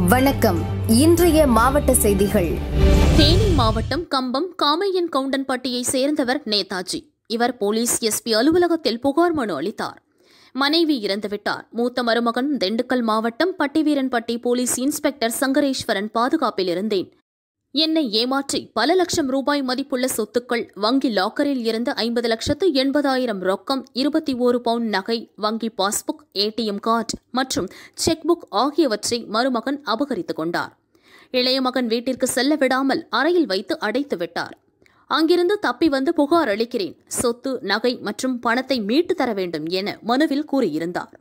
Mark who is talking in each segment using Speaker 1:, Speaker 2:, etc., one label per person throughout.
Speaker 1: வணக்கம் இன்றைய மாவட்ட செய்திகள்
Speaker 2: தேனி மாவட்டம் கம்பம் காமையன் கவுண்டன்பட்டியை சேர்ந்தவர் நேதாஜி இவர் போலீஸ் எஸ்பி அலுவலகத்தில் புகார் மனு அளித்தார் மனைவி இறந்துவிட்டார் மூத்த மருமகன் திண்டுக்கல் மாவட்டம் பட்டிவீரன்பட்டி போலீஸ் இன்ஸ்பெக்டர் சங்கரேஸ்வரன் பாதுகாப்பில் இருந்தேன் என்னை ஏமாற்றி பல லட்சம் ரூபாய் மதிப்புள்ள சொத்துக்கள் வங்கி லாக்கரில் இருந்த ஐம்பது லட்சத்து எண்பதாயிரம் ரொக்கம் இருபத்தி ஓரு பவுண்ட் நகை வங்கி பாஸ்புக் ஏடிஎம் கார்டு மற்றும் செக் புக் ஆகியவற்றை மருமகன் அபகரித்துக் கொண்டார் இளைய மகன் வீட்டிற்கு செல்ல விடாமல் அறையில் வைத்து அடைத்து விட்டார் அங்கிருந்து தப்பி வந்து புகார் அளிக்கிறேன் சொத்து நகை மற்றும் பணத்தை மீட்டு தர வேண்டும் என மனுவில் கூறியிருந்தார்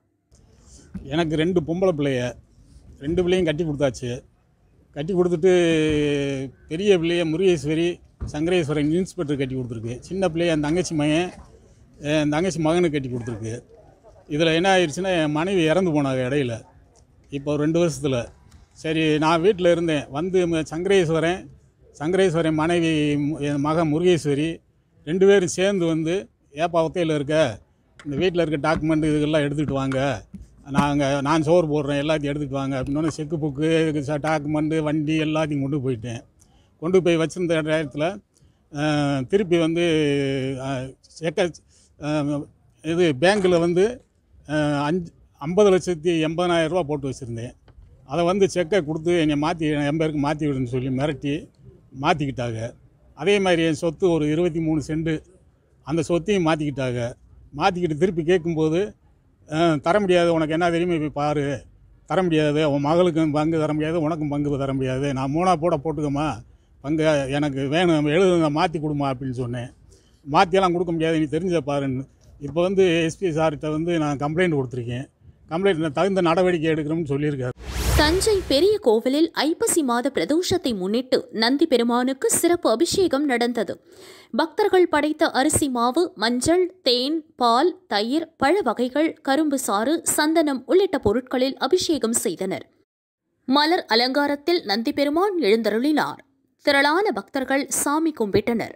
Speaker 3: எனக்கு ரெண்டு பொம்பளை பிள்ளைய ரெண்டு பிள்ளையும் கட்டி கொடுத்தாச்சு கட்டி கொடுத்துட்டு பெரிய பிள்ளைய முருகேஸ்வரி சங்கரேஸ்வரன் இன்ஸ்பெக்டர் கட்டி கொடுத்துருக்கு சின்ன பிள்ளைய என் தங்கச்சி மகன் என் தங்கச்சி மகனுக்கு கட்டி கொடுத்துருக்கு இதில் என்ன ஆயிடுச்சுன்னா என் மனைவி இறந்து போனாங்க இடையில இப்போ ஒரு ரெண்டு வருஷத்தில் சரி நான் வீட்டில் இருந்தேன் வந்து ம- சங்கரேஸ்வரன் சங்கரேஸ்வரன் மனைவி மு- என் மகன் முருகேஸ்வரி ரெண்டு பேரும் சேர்ந்து வந்து ஏப்பா ஒத்தையில் இருக்க இந்த வீட்டில் இருக்க டாக்குமெண்ட் இதுக்கெல்லாம் எடுத்துகிட்டு வாங்க நாங்கள் நான் சோறு போடுறேன் எல்லாத்தையும் எடுத்துகிட்டு வாங்க அப்படின்னு செக்கு புக்கு டாக்குமெண்ட்டு வண்டி எல்லாத்தையும் கொண்டு போயிட்டேன் கொண்டு போய் வச்சிருந்த நேரத்தில் அஹ், திருப்பி வந்து அஹ், செக்க அஹ், இது பேங்க்கில் வந்து அஹ், அஞ்சு ஐம்பது லட்சத்தி எண்பதாயிரம் ரூபா போட்டு வச்சுருந்தேன் அதை வந்து செக்கை கொடுத்து என்னை மாற்றி என் பேருக்கு மாற்றி விடுன்னு சொல்லி மிரட்டி மாற்றிக்கிட்டாங்க அதே மாதிரி என் சொத்து ஒரு இருபத்தி மூணு சென்ட் அந்த சொத்தையும் மாற்றிக்கிட்டாங்க மாற்றிக்கிட்டு திருப்பி கேட்கும்போது அஹ், தர முடியாது உனக்கு என்ன தெரியுமா போய் பாரு தர முடியாது உன் மகளுக்கும் பங்கு தர முடியாது உனக்கும் பங்கு தர முடியாது நான் மூணா போட போட்டுக்கம்மா பங்கு எனக்கு வேணும் எழுதுங்க மாற்றி கொடுமா அப்படின்னு சொன்னேன் மாற்றியெல்லாம் கொடுக்க முடியாது நீ தெரிஞ்ச பாருன்னு இப்போ வந்து எஸ்பி சார்கிட்ட வந்து நான் கம்ப்ளைண்ட் கொடுத்துருக்கேன் கம்ப்ளைண்ட் தகுந்த நடவடிக்கை எடுக்கணும்னு சொல்லியிருக்காரு
Speaker 2: தஞ்சை பெரிய கோவிலில் ஐப்பசி மாத பிரதோஷத்தை முன்னிட்டு நந்தி பெருமானுக்கு சிறப்பு அபிஷேகம் நடந்தது பக்தர்கள் படைத்த அரிசி மாவு மஞ்சள் தேன் பால் தயிர் பழ வகைகள் கரும்பு சாறு சந்தனம் உள்ளிட்ட பொருட்களில் அபிஷேகம் செய்தனர் மலர் அலங்காரத்தில் நந்தி பெருமான் எழுந்தருளினார் திரளான பக்தர்கள் சாமி கும்பிட்டனர்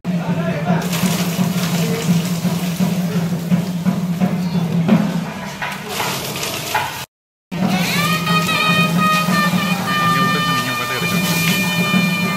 Speaker 4: இங்கே விட்டு நீங்கள் பாட்டு எடுக்கணும்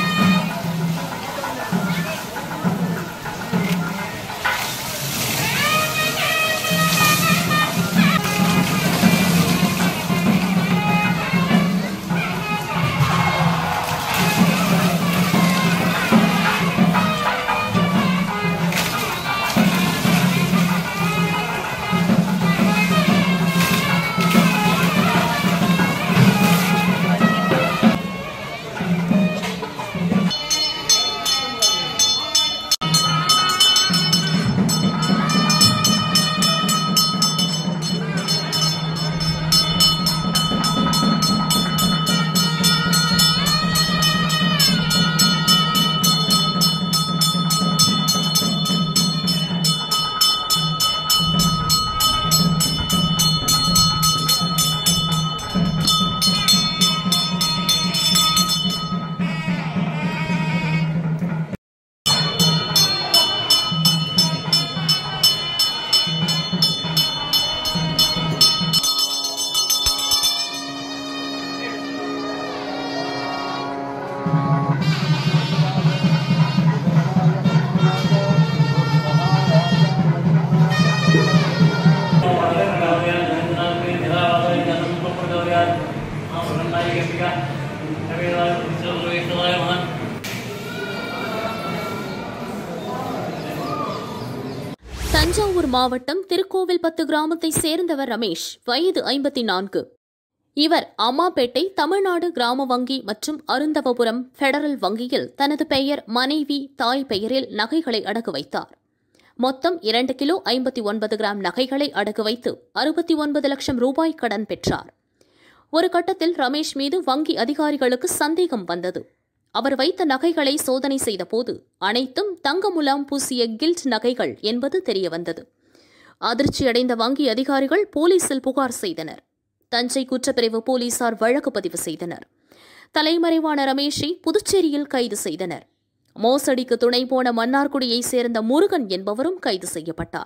Speaker 2: தஞ்சாவூர் மாவட்டம் திருக்கோவில்பத்து கிராமத்தை சேர்ந்தவர் ரமேஷ் வயது ஐம்பத்தி நான்கு இவர் அம்மாப்பேட்டை தமிழ்நாடு கிராம வங்கி மற்றும் அருந்தவபுரம் ஃபெடரல் வங்கியில் தனது பெயர் மனைவி தாய் பெயரில் நகைகளை அடகு வைத்தார் மொத்தம் இரண்டு கிலோ ஐம்பத்தி ஒன்பது கிராம் நகைகளை அடகு வைத்து அறுபத்தி ஒன்பது லட்சம் ரூபாய் கடன் பெற்றார் ஒரு கட்டத்தில் ரமேஷ் மீது வங்கி அதிகாரிகளுக்கு சந்தேகம் வந்தது அவர் வைத்த நகைகளை சோதனை செய்தபோது அனைத்தும் தங்க முலாம் பூசிய கில்ட் நகைகள் என்பது தெரியவந்தது அதிர்ச்சியடைந்த வங்கி அதிகாரிகள் போலீசில் புகார் செய்தனர் தஞ்சை குற்றப்பிரிவு போலீசார் வழக்கு பதிவு செய்தனர் தலைமறைவான ரமேஷை புதுச்சேரியில் கைது செய்தனர் மோசடிக்கு துணை போன மன்னார்குடியைச் சேர்ந்த முருகன் என்பவரும் கைது செய்யப்பட்டார்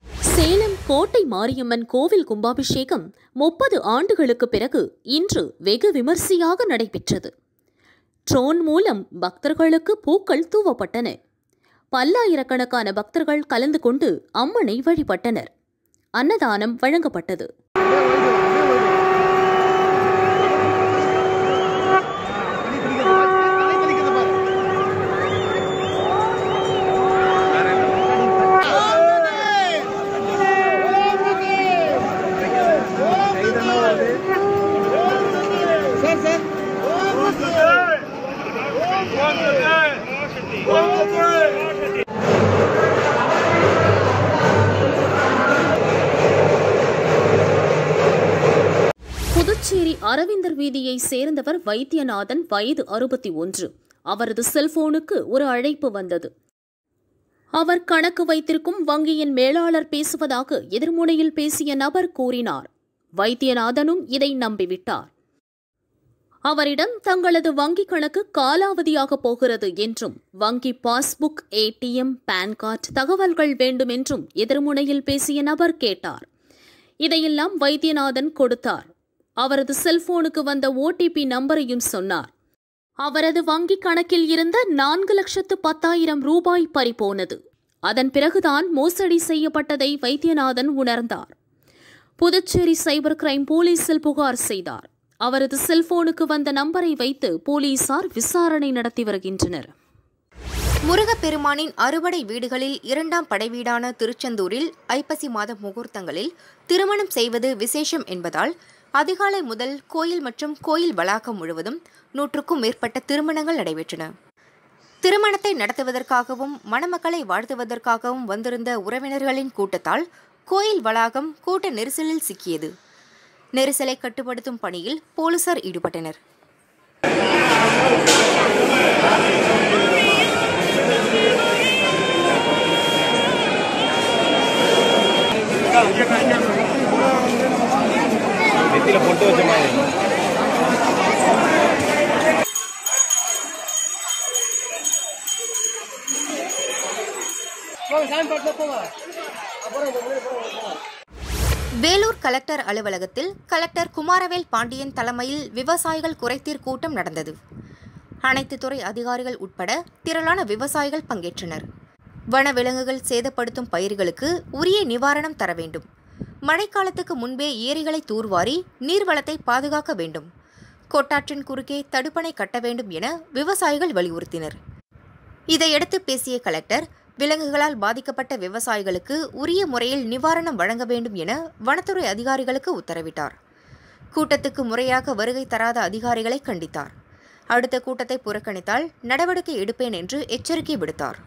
Speaker 2: சேலம் கோட்டை மாரியம்மன் கோவில் கும்பாபிஷேகம் முப்பது ஆண்டுகளுக்கு பிறகு இன்று வெகு விமர்சையாக நடைபெற்றது ட்ரோன் மூலம் பக்தர்களுக்கு பூக்கள் தூவப்பட்டன பல்லாயிரக்கணக்கான பக்தர்கள் கலந்து கொண்டு அம்மனை வழிபட்டனர் அன்னதானம் வழங்கப்பட்டது புதுச்சேரி அரவிந்தர் வீதியை சேர்ந்தவர் வைத்தியநாதன் வயது அறுபத்தி ஒன்று அவரது செல்போனுக்கு ஒரு அழைப்பு வந்தது அவர் கணக்கு வைத்திருக்கும் வங்கியின் மேலாளர் பேசுவதாக எதிர்முனையில் பேசிய நபர் கூறினார் வைத்தியநாதனும் இதை நம்பிவிட்டார் அவரிடம் தங்களது வங்கிக் கணக்கு காலாவதியாக போகிறது என்றும் வங்கி பாஸ்புக் ஏடிஎம் பான் கார்டு தகவல்கள் வேண்டும் என்றும் எதிர்முனையில் பேசிய நபர் கேட்டார் இதையெல்லாம் வைத்தியநாதன் கொடுத்தார் அவரது செல்போனுக்கு வந்த ஓடிபி நம்பரையும் சொன்னார் அவரது வங்கிக் கணக்கில் இருந்த நான்கு லட்சத்து பத்தாயிரம் ரூபாய் பறிபோனது அதன் பிறகுதான் மோசடி செய்யப்பட்டதை வைத்தியநாதன் உணர்ந்தார் புதுச்சேரி சைபர் கிரைம் போலீசில் புகார் செய்தார் அவரது செல்போனுக்கு வந்த நம்பரை வைத்து போலீசார் விசாரணை நடத்தி வருகின்றனர்
Speaker 5: முருகப்பெருமானின் அறுபடை வீடுகளில் இரண்டாம் படைவீடான திருச்செந்தூரில் ஐப்பசி மாத முகூர்த்தங்களில் திருமணம் செய்வது விசேஷம் என்பதால் அதிகாலை முதல் கோயில் மற்றும் கோயில் வளாகம் முழுவதும் நூற்றுக்கும் மேற்பட்ட திருமணங்கள் நடைபெற்றன திருமணத்தை நடத்துவதற்காகவும் மணமக்களை வாழ்த்துவதற்காகவும் வந்திருந்த உறவினர்களின் கூட்டத்தால் கோயில் வளாகம் கூட்ட நெரிசலில் சிக்கியது நெரிசலை கட்டுப்படுத்தும் பணியில் போலீசார் ஈடுபட்டனர்
Speaker 6: நெத்தியில பொட்டு வச்ச மாதிரி
Speaker 5: வேலூர் கலெக்டர் அலுவலகத்தில் கலெக்டர் குமாரவேல் பாண்டியன் தலைமையில் விவசாயிகள் குறைதீர் கூட்டம் நடந்தது அனைத்து துறை அதிகாரிகள் உட்பட திரளான விவசாயிகள் பங்கேற்றனர் வனவிலங்குகள் சேதப்படுத்தும் பயிர்களுக்கு உரிய நிவாரணம் தர வேண்டும் மழைக்காலத்துக்கு முன்பே ஏரிகளை தூர்வாரி நீர்வளத்தை பாதுகாக்க வேண்டும் கொட்டாற்றின் குறுக்கே தடுப்பணை கட்ட வேண்டும் என விவசாயிகள் வலியுறுத்தினர் இதையடுத்து பேசிய கலெக்டர் விலங்குகளால் பாதிக்கப்பட்ட விவசாயிகளுக்கு உரிய முறையில் நிவாரணம் வழங்க வேண்டும் என வனத்துறை அதிகாரிகளுக்கு உத்தரவிட்டார் கூட்டத்துக்கு முறையாக வருகை தராத அதிகாரிகளை கண்டித்தார் அடுத்த கூட்டத்தை புறக்கணித்தால் நடவடிக்கை எடுப்பேன் என்று எச்சரிக்கை விடுத்தார்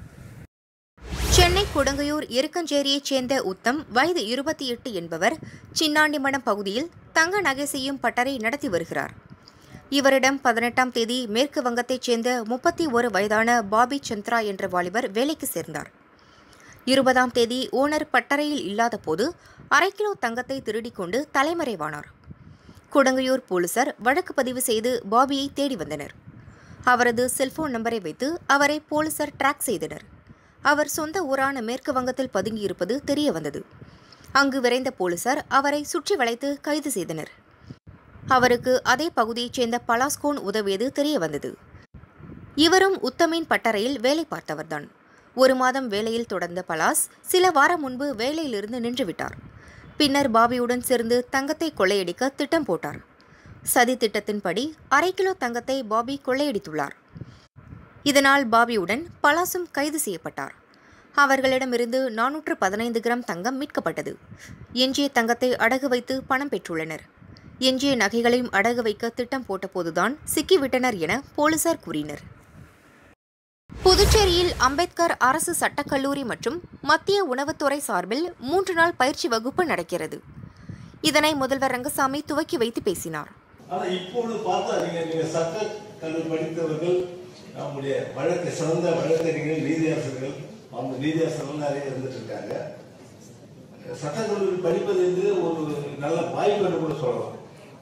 Speaker 5: சென்னை கொடுங்கையூர் இருக்கஞ்சேரியைச் சேர்ந்த உத்தம் வயது இருபத்தி எட்டு என்பவர் சின்னாண்டிமடம் பகுதியில் தங்க நகை செய்யும் பட்டறை நடத்தி வருகிறார் இவரிடம் பதினெட்டாம் தேதி மேற்கு வங்கத்தைச் சேர்ந்த முப்பத்தி ஒரு வயதான பாபி சந்திரா என்ற வாலிபர் வேலைக்கு சேர்ந்தார் இருபதாம் தேதி ஓனர் பட்டறையில் இல்லாதபோது அரை கிலோ தங்கத்தை திருடிக் கொண்டு தலைமறைவானார் கொடுங்கையூர் போலீசார் வழக்கு பதிவு செய்து பாபியை தேடி வந்தனர் அவரது செல்போன் நம்பரை வைத்து அவரை போலீசார் ட்ராக் செய்தனர் அவர் சொந்த ஊரான மேற்கு வங்கத்தில் பதுங்கியிருப்பது தெரிய வந்தது அங்கு விரைந்த போலீசார் அவரை சுற்றி வளைத்து கைது செய்தனர் அவருக்கு அதே பகுதியைச் சேர்ந்த பலாஸ்கோன் உதவியது தெரிய வந்தது இவரும் உத்தமின் பட்டறையில் வேலை பார்த்தவர்தான் ஒரு மாதம் வேலையில் தொடர்ந்த பலாஸ் சில வாரம் முன்பு வேலையிலிருந்து நின்றுவிட்டார் பின்னர் பாபியுடன் சேர்ந்து தங்கத்தை கொள்ளையடிக்க திட்டம் போட்டார் சதி திட்டத்தின்படி அரை கிலோ தங்கத்தை பாபி கொள்ளையடித்துள்ளார் இதனால் பாபியுடன் பலாசும் கைது செய்யப்பட்டார் அவர்களிடமிருந்து நானூற்று பதினைந்து கிராம் தங்கம் மீட்கப்பட்டது எஞ்சிய தங்கத்தை அடகு வைத்து பணம் பெற்றுள்ளனர் எஞ்சிய நகைகளையும் அடகு வைக்க திட்டம் போட்டபோதுதான் சிக்கிவிட்டனர் என போலீசார் கூறினர் புதுச்சேரியில் அம்பேத்கர் அரசு சட்டக்கல்லூரி மற்றும் மத்திய உணவுத்துறை சார்பில் மூன்று நாள் பயிற்சி வகுப்பு நடக்கிறது இதனை முதல்வர் ரங்கசாமி துவக்கி வைத்து பேசினார்
Speaker 7: ஆனா இப்பொழுது பார்த்தா நீங்க நீங்க சட்ட கல்லூரி படித்தவர்கள் நம்முடைய வழக்கு சிறந்த வழக்கறிஞர்கள் நீதியாசர்கள் அவங்க நீதியாசர்கள் நிறைய இருந்துட்டு இருக்காங்க சட்டக்கல்லூரி படிப்பது என்று ஒரு நல்ல வாய்ப்பு என்று கூட சொல்லலாம்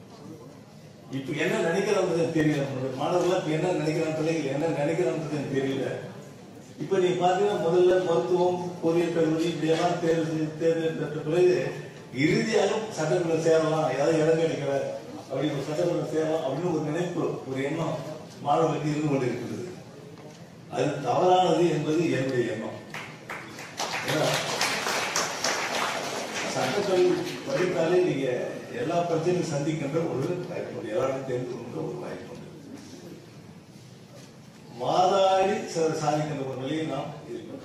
Speaker 7: இப்ப என்ன நினைக்கிறான்றது தெரியல நம்மளுடைய மாணவர்கள் இப்ப என்ன நினைக்கிறான் பிள்ளைகள் என்ன நினைக்கிறான்றது எனக்கு தெரியல இப்ப நீங்க பாத்தீங்கன்னா முதல்ல மருத்துவம் பொறியியல் கல்லூரி இப்படியெல்லாம் தேர்வு செய்து- தேர்வு பெற்ற பிறகு இறுதியாக சட்டக்குள்ள சேரலாம் ஏதாவது இடம் கிடைக்கல அப்படி ஒரு சட்டக்குள்ள சேரலாம் அப்படின்னு ஒரு நினைப்பு ஒரு எண்ணம் மாணவர்களுக்கு இருந்து கொண்டிருக்கிறது அது தவறானது என்பது என்னுடைய எண்ணம் ஏன்னா, சட்டக்கல்வி படித்தாலே நீங்க எல்லா பிரச்சனையும் சந்திக்கின்ற ஒரு வாய்ப்பு உண்டு எல்லாரும் தெரிந்து கொண்ட ஒரு வாய்ப்பு உண்டு வாதாடி சிலர் சாதிக்கின்ற ஒரு நிலையை நாம் இருக்கின்றோம்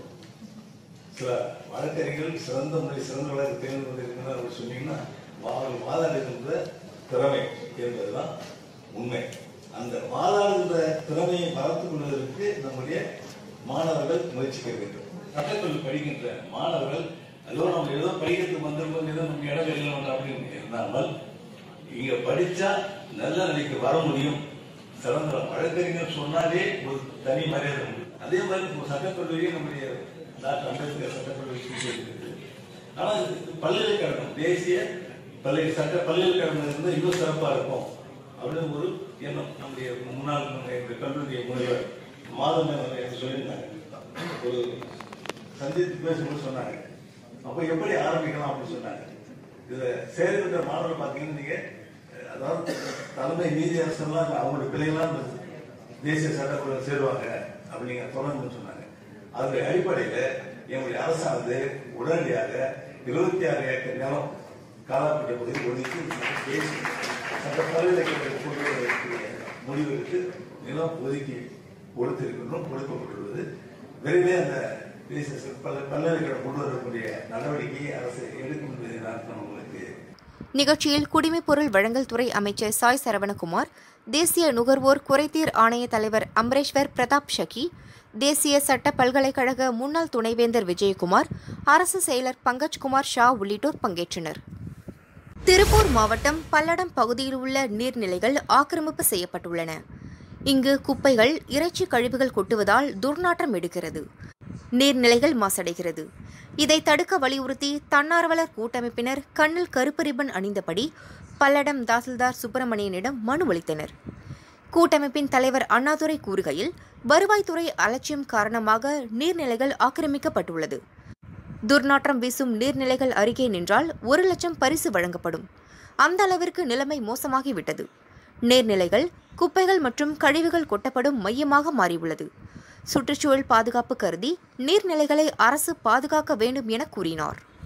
Speaker 7: சில வழக்கறிஞர்கள் சிறந்த முறை சிறந்த வழக்கு தேர்ந்து கொண்டிருக்கிறார் அப்படின்னு சொன்னீங்கன்னா அவர்கள் வாதாடுகின்ற திறமை என்பதுதான் உண்மை அந்த வாதாடுகின்ற திறமையை வளர்த்துக் கொள்வதற்கு நம்முடைய மாணவர்கள் முயற்சிக்க வேண்டும் சட்டக்கல்வி படிக்கின்ற மாணவர்கள் அதோ நம்ம ஏதோ படிக்கிறதுக்கு வந்திருக்கோம் ஏதோ நம்ம இடம் இல்லை அப்படின்னு இருந்தாமல் இங்க படிச்சா நல்ல நிலைக்கு வர முடியும் சிறந்த வழக்கறிஞர் சொன்னாலே ஒரு தனி மரியாதை உண்டு அதே மாதிரி இப்போ சட்டக்கல்லூரியே நம்முடைய டாக்டர் அம்பேத்கர் சட்டக்கல்லூரி இருக்குது ஆனா இது பல்கலைக்கழகம் தேசிய பல்கலை சட்ட பல்கலைக்கழகம் இருந்தால் இன்னும் சிறப்பா இருக்கும் அப்படின்னு ஒரு எண்ணம் நம்முடைய முன்னாள் நம்முடைய கல்லூரிய முதல்வர் மாதம் எனக்கு சொல்லியிருந்தாங்க ஒரு சந்தித்து பேசும்போது சொன்னாங்க அப்ப எப்படி ஆரம்பிக்கலாம் அப்படின்னு சொன்னாங்க இதுல சேர்க்கின்ற மாணவர்கள் பாத்தீங்கன்னா நீங்க அஹ், அதாவது தலைமை நீதியரசர்லாம் அவங்களுடைய பிள்ளைகள்லாம் இந்த தேசிய சட்டக்குழு சேருவாங்க அப்படிங்க தொடர்ந்து சொன்னாங்க அதனுடைய அடிப்படையில எங்களுடைய அரசானது உடனடியாக இருபத்தி ஆறு ஏக்கர் நிலம் காலாப்பட்ட பகுதி ஒதுக்கி தேசிய சட்ட பல்கலைக்கழகத்தை கொண்டு வருவதற்குரிய முடிவெடுத்து நிலம் ஒதுக்கி கொடுத்திருக்கின்றோம் கொடுக்கப்பட்டுள்ளது விரைவே அந்த தேசிய சட்ட பல்கலை- பல்கலைக்கழகம் கொண்டு வரக்கூடிய நடவடிக்கையை அரசு எடுக்கும் என்பதை நான் உங்களுக்கு
Speaker 5: நிகழ்ச்சியில் குடிமைப்பொருள் வழங்கல் துறை அமைச்சர் சாய் சரவணகுமார் தேசிய நுகர்வோர் குறைதீர் ஆணைய தலைவர் அம்ரேஷ்வர் பிரதாப் ஷகி தேசிய சட்ட பல்கலைக்கழக முன்னாள் துணைவேந்தர் விஜயகுமார் அரசு செயலர் பங்கஜ்குமார் ஷா உள்ளிட்டோர் பங்கேற்றனர் திருப்பூர் மாவட்டம் பல்லடம் பகுதியில் உள்ள நீர்நிலைகள் ஆக்கிரமிப்பு செய்யப்பட்டுள்ளன இங்கு குப்பைகள் இறைச்சி கழிவுகள் கொட்டுவதால் துர்நாற்றம் எடுக்கிறது நீர்நிலைகள் மாசடைகிறது இதை தடுக்க வலியுறுத்தி தன்னார்வலர் கூட்டமைப்பினர் கண்ணில் கருப்பு ரிப்பன் அணிந்தபடி பல்லடம் தாசில்தார் சுப்பிரமணியனிடம் மனு அளித்தனர் கூட்டமைப்பின் தலைவர் அண்ணாதுரை கூறுகையில் வருவாய்த்துறை அலட்சியம் காரணமாக நீர்நிலைகள் ஆக்கிரமிக்கப்பட்டுள்ளது துர்நாற்றம் வீசும் நீர்நிலைகள் அருகே நின்றால் ஒரு லட்சம் பரிசு வழங்கப்படும் அந்த அளவிற்கு நிலைமை மோசமாகிவிட்டது நீர்நிலைகள் குப்பைகள் மற்றும் கழிவுகள் கொட்டப்படும் மையமாக மாறியுள்ளது சுற்றுச்சூழல் பாதுகாப்பு கருதி நீர்நிலைகளை அரசு பாதுகாக்க வேண்டும் என கூறினார்